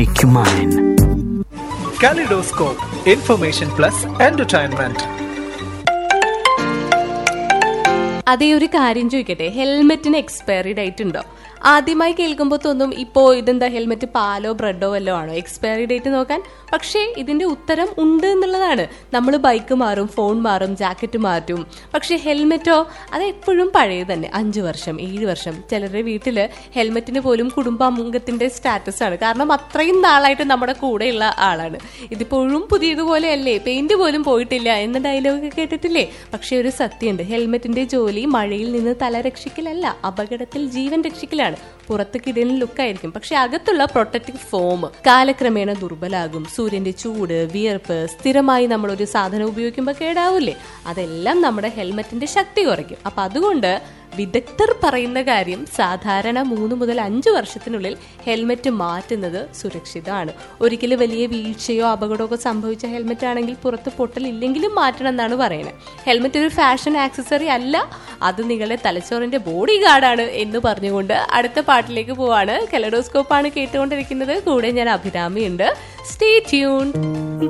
Make you mine. Kaleidoscope, information plus entertainment. അതേ ഒരു കാര്യം ചോദിക്കട്ടെ ഹെൽമെറ്റിന് എക്സ്പയറി ഡേറ്റ് ഉണ്ടോ ആദ്യമായി കേൾക്കുമ്പോൾ തോന്നും ഇപ്പോ ഇതെന്താ ഹെൽമെറ്റ് പാലോ ബ്രെഡോ വല്ലോ ആണോ എക്സ്പയറി ഡേറ്റ് നോക്കാൻ പക്ഷേ ഇതിന്റെ ഉത്തരം ഉണ്ട് എന്നുള്ളതാണ് നമ്മൾ ബൈക്ക് മാറും ഫോൺ മാറും ജാക്കറ്റ് മാറ്റും പക്ഷേ ഹെൽമെറ്റോ അത് എപ്പോഴും പഴയ തന്നെ അഞ്ചു വർഷം ഏഴ് വർഷം ചിലരുടെ വീട്ടില് ഹെൽമെറ്റിന് പോലും കുടുംബാംഗത്തിന്റെ സ്റ്റാറ്റസ് ആണ് കാരണം അത്രയും നാളായിട്ട് നമ്മുടെ കൂടെയുള്ള ആളാണ് ഇതിപ്പോഴും പുതിയതുപോലെയല്ലേ പെയിന്റ് പോലും പോയിട്ടില്ല എന്ന ഡയലോഗ് കേട്ടിട്ടില്ലേ പക്ഷേ ഒരു സത്യമുണ്ട് ഹെൽമെറ്റിന്റെ ജോലി മഴയിൽ നിന്ന് തല രക്ഷിക്കലല്ല അപകടത്തിൽ ജീവൻ രക്ഷിക്കലാണ് പുറത്ത് കിടലിന് ലുക്കായിരിക്കും പക്ഷെ അകത്തുള്ള പ്രൊട്ടക്റ്റീവ് ഫോം കാലക്രമേണ ദുർബലാകും സൂര്യന്റെ ചൂട് വിയർപ്പ് സ്ഥിരമായി നമ്മൾ ഒരു സാധനം ഉപയോഗിക്കുമ്പോൾ കേടാവൂലേ അതെല്ലാം നമ്മുടെ ഹെൽമെറ്റിന്റെ ശക്തി കുറയ്ക്കും അപ്പൊ അതുകൊണ്ട് വിദഗ്ധർ പറയുന്ന കാര്യം സാധാരണ മൂന്ന് മുതൽ അഞ്ച് വർഷത്തിനുള്ളിൽ ഹെൽമെറ്റ് മാറ്റുന്നത് സുരക്ഷിതമാണ് ഒരിക്കലും വലിയ വീഴ്ചയോ അപകടമോ സംഭവിച്ച ഹെൽമെറ്റ് ആണെങ്കിൽ പുറത്ത് പൊട്ടലില്ലെങ്കിലും മാറ്റണം എന്നാണ് പറയുന്നത് ഹെൽമെറ്റ് ഒരു ഫാഷൻ ആക്സസറി അല്ല അത് നിങ്ങളുടെ തലച്ചോറിന്റെ ബോഡി ഗാർഡാണ് എന്ന് പറഞ്ഞുകൊണ്ട് അടുത്ത പാട്ടിലേക്ക് പോവാണ് കെലഡോസ്കോപ്പ് ആണ് കേട്ടുകൊണ്ടിരിക്കുന്നത് കൂടെ ഞാൻ അഭിരാമിയുണ്ട് സ്റ്റേ ട്യൂൺ